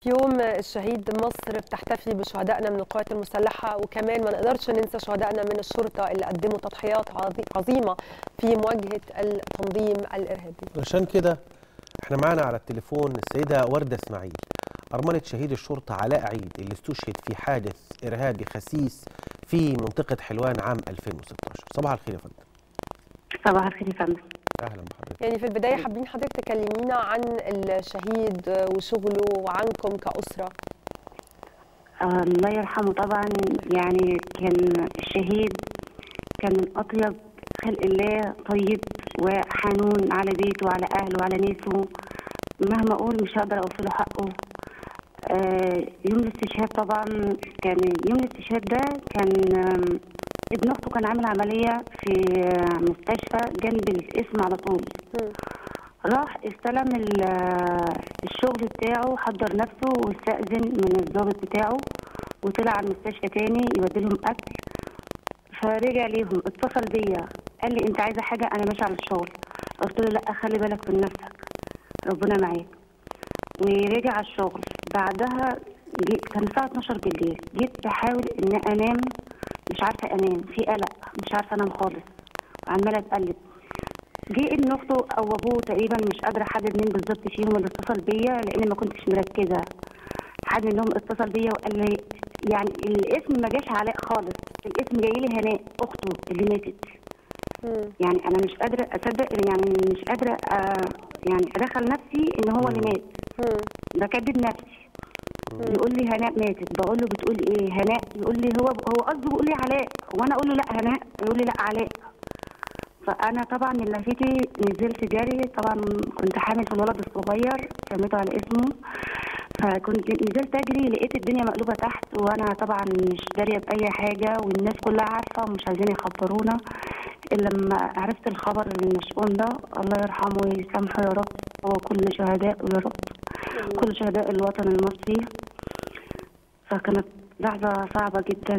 يوم الشهيد مصر بتحتفي بشهدائنا من القوات المسلحة وكمان ما نقدرش ننسى شهدائنا من الشرطة اللي قدموا تضحيات عظي- عظيمة في مواجهة التنظيم الإرهابي علشان كده احنا معانا على التليفون السيدة وردة اسماعيل أرملة شهيد الشرطة علاء عيد اللي استشهد في حادث إرهابي خسيس في منطقة حلوان عام 2016 صباح الخير يا فندم صباح الخير يا فندم أهلا بحضرتك يعني في البداية حابين حضرتك تكلمينا عن الشهيد وشغله وعنكم كأسرة آه الله يرحمه طبعا يعني كان الشهيد كان من أطيب خلق الله طيب وحنون على بيته وعلى أهله وعلى ناسه مهما أقول مش هقدر أوفي له حقه آه يوم الاستشهاد طبعا كان يوم الاستشهاد ده كان آم، ابن أخته كان عامل عملية في آه، مستشفى جنب الاسم على طول مم. راح استلم ال- الشغل بتاعه حضر نفسه واستأذن من الضابط بتاعه وطلع على المستشفى تاني يودي لهم أكل فرجع ليهم اتصل بيا قال لي أنت عايزة حاجة أنا ماشي على الشغل قلت له لأ خلي بالك من نفسك ربنا معاك ورجع على الشغل بعدها جيت كان الساعة 12 بالليل جيت بحاول إن أنام مش عارفة أنام في قلق مش عارفة أنام خالص وعمالة أتقلب جه ابن اخته او ابوه تقريبا مش قادره احدد مين بالظبط فيهم اللي اتصل بيا لان ما كنتش مركزه حد منهم اتصل بيا وقال لي يعني الاسم ما جاش علاء خالص الاسم جاي لي هناء اخته اللي ماتت مم. يعني انا مش قادره اصدق يعني مش قادره آه يعني ادخل نفسي ان هو اللي مات مم. بكذب نفسي يقول لي هناء ماتت بقول له بتقول ايه هناء يقول لي هو هو قصده بيقول لي علاء وانا اقول له لا هناء يقول لي لا علاء فانا طبعا من لهفتي نزلت جري طبعا كنت حامل في الولد الصغير سميته على اسمه فكنت نزلت اجري لقيت الدنيا مقلوبه تحت وانا طبعا مش داريه باي حاجه والناس كلها عارفه ومش عايزين يخبرونا الا لما عرفت الخبر المشؤوم ده الله يرحمه ويسامحه يا رب وكل شهداء يا رب كل شهداء الوطن المصري فكانت لحظة صعبة جدا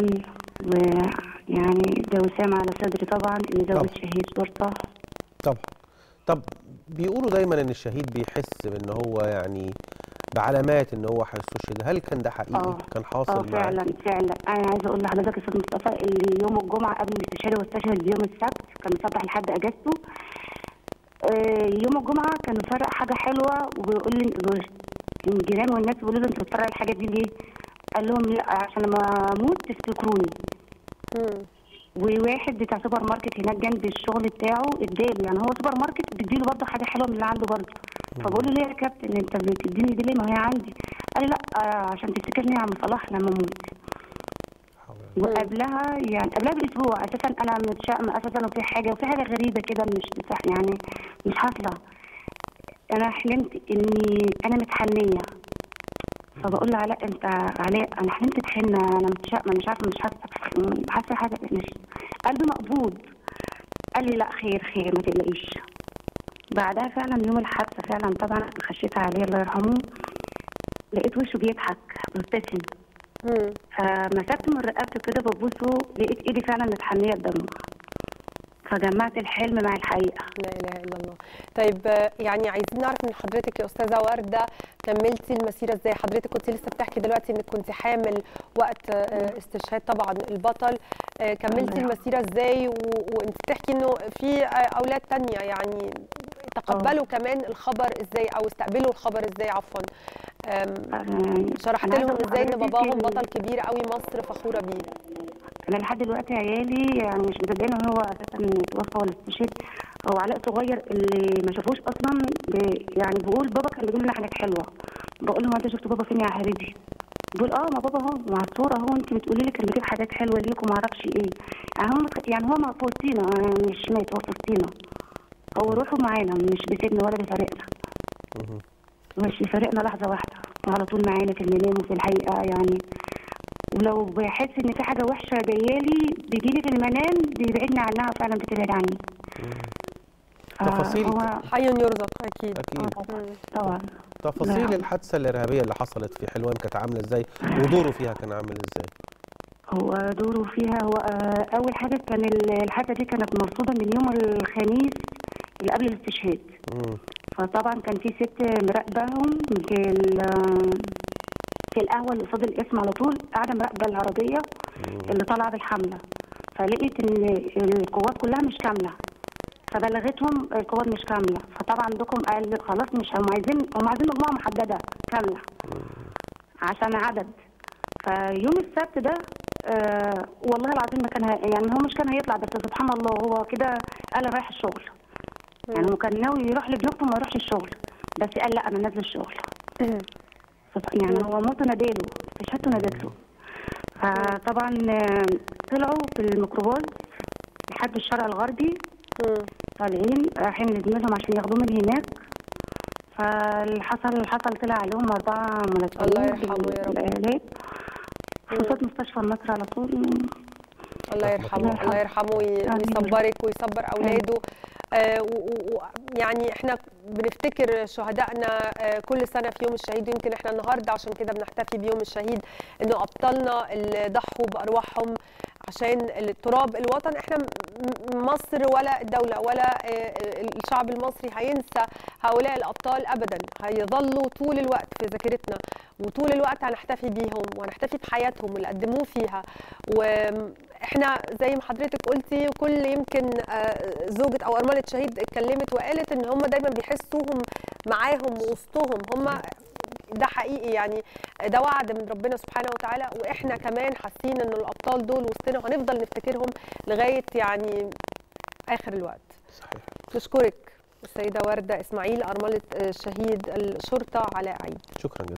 ويعني ده وسام على صدري طبعا إن زوج طبعا. شهيد شرطة طبعا طب بيقولوا دايما ان الشهيد بيحس بان هو يعني بعلامات ان هو هيستشهد هل كان ده حقيقي آه. كان اه حاصل معاه فعلا فعلا انا عايزه اقول لحضرتك يا استاذ مصطفى اللي يوم الجمعه قبل الاستشهاد واستشهد بيوم السبت كان مصبح لحد اجازته آه يوم الجمعه كان مفرق حاجه حلوه وبيقول لي الجيران والناس بيقولوا له انت بتفرق الحاجه دي ليه؟ قال لهم لا عشان لما اموت تفتكروني مم. وواحد بتاع سوبر ماركت هناك جنب الشغل بتاعه اداله يعني هو سوبر ماركت بيديله برضه حاجه حلوه من اللي عنده برضه فبقول له ليه يا كابتن انت بتديني دي ليه ما هي عندي قال لي لا آه عشان تفتكرني يا عم صلاح لما اموت حول الله. وقبلها يعني قبلها باسبوع اساسا انا متشائمه اساسا وفي حاجه وفي حاجه غريبه كده مش بتح- يعني مش حاصله انا حلمت اني انا متحنيه فبقول له علاء انت علاء انا حلمت بحنه انا متشائمه مش عارفه مش حاسه حاسه حاجه مش قلبي مقبوض قال لي لا خير خير ما تقلقيش بعدها فعلا يوم الحادثه فعلا طبعا خشيت عليه الله يرحمه لقيت وشه بيضحك مبتسم مم. فمسكت من رقبته كده ببوسه لقيت ايدي فعلا متحنيه بدمه فجمعت الحلم مع الحقيقه لا اله الا الله طيب آه، يعني عايزين نعرف من حضرتك يا استاذه ورده كملتي المسيره ازاي حضرتك كنت لسه بتحكي دلوقتي انك كنت حامل وقت آه، استشهاد طبعا البطل آه، كملتي الله يرحمه. المسيره ازاي و- وانت بتحكي انه في آه، اولاد تانية يعني تقبلوا كمان الخبر ازاي او استقبلوا الخبر ازاي عفوا آم، آه، شرحت أنا عايزة لهم أقول ازاي ان لحضرتك باباهم إن بطل كبير قوي مصر فخوره بيه انا لحد دلوقتي عيالي يعني مش مصدقين ان هو اساسا اتوفى ولا استشهد هو علاء صغير اللي ما شافوش اصلا ب- يعني بيقول بابا كان بيقول لنا حاجات حلوه بقول له هو انت شفت بابا فين يا حبيبي بيقول اه ما بابا اهو مع الصوره اهو انت بتقولي لي كان بيجيب حاجات حلوه ليك وما اعرفش ايه يعني هو متخ- يعني هو ما في وسطينا يعني مش مات هو في وسطينا هو روحه معانا مش بيسيبنا ولا بيفارقنا مهم. مش بيفارقنا لحظه واحده وعلى طول معانا في المنام وفي الحقيقه يعني ولو بحس ان في حاجه وحشه جايالي بيجيلي في المنام بيبعدني عنها فعلا بتبعد عني تفاصيل- هو حي يرزق اكيد اكيد طبعا طبعا تفاصيل نعم. الحادثه الارهابيه اللي حصلت في حلوان كانت عامله ازاي ودوره فيها كان عامل ازاي هو دوره فيها هو آه، اول حاجه كان ال- الحادثه دي كانت مرصوده من يوم الخميس اللي قبل الاستشهاد مم. فطبعا كان في ست مراقباهم في ال- في القهوه اللي قصاد الاسم على طول قاعده مراقبه العربيه اللي طالعه بالحمله فلقيت ان القوات كلها مش كامله فبلغتهم القوات مش كامله فطبعا عندكم قال خلاص مش هم عايزين هم عايزين مجموعه محدده كامله عشان عدد فيوم السبت ده آه والله العظيم ما كان هي- يعني هو مش كان هيطلع بس سبحان الله هو كده قال أنا رايح الشغل يعني هو كان ناوي يروح لضيوفته وما يروحش الشغل بس قال لا انا نازل الشغل سب- يعني هو موته ناديله استشهادته نادته فطبعا آه، طلعوا في الميكروباص لحد الشارع الغربي مم. طالعين رايحين لزميلهم عشان ياخدوه من هناك فاللي حصل اللي حصل طلع عليهم أربعة ملثمين الله يرحمه يا رب. بالآلات في وسط مستشفى النصر على طول الله رحمة يرحمه الله. الله يرحمه وي- آمين. ويصبرك ويصبر اولاده آه و- و- و- يعني احنا بنفتكر شهدائنا آه كل سنه في يوم الشهيد ويمكن احنا النهارده عشان كده بنحتفي بيوم الشهيد انه ابطالنا اللي ضحوا بارواحهم عشان التراب الوطن احنا م- م- مصر ولا الدوله ولا آه، الشعب المصري هينسى هؤلاء الابطال ابدا هيظلوا طول الوقت في ذاكرتنا وطول الوقت هنحتفي بيهم وهنحتفي بحياتهم واللي قدموه فيها واحنا زي ما حضرتك قلتي كل يمكن آه، زوجة او ارملة شهيد اتكلمت وقالت ان هم دايما بيحسوهم معاهم وسطهم هم ده حقيقي يعني ده وعد من ربنا سبحانه وتعالى واحنا كمان حاسين ان الابطال دول وسطنا وهنفضل نفتكرهم لغايه يعني اخر الوقت صحيح نشكرك السيده ورده اسماعيل ارمله آه، شهيد الشرطه علاء عيد شكرا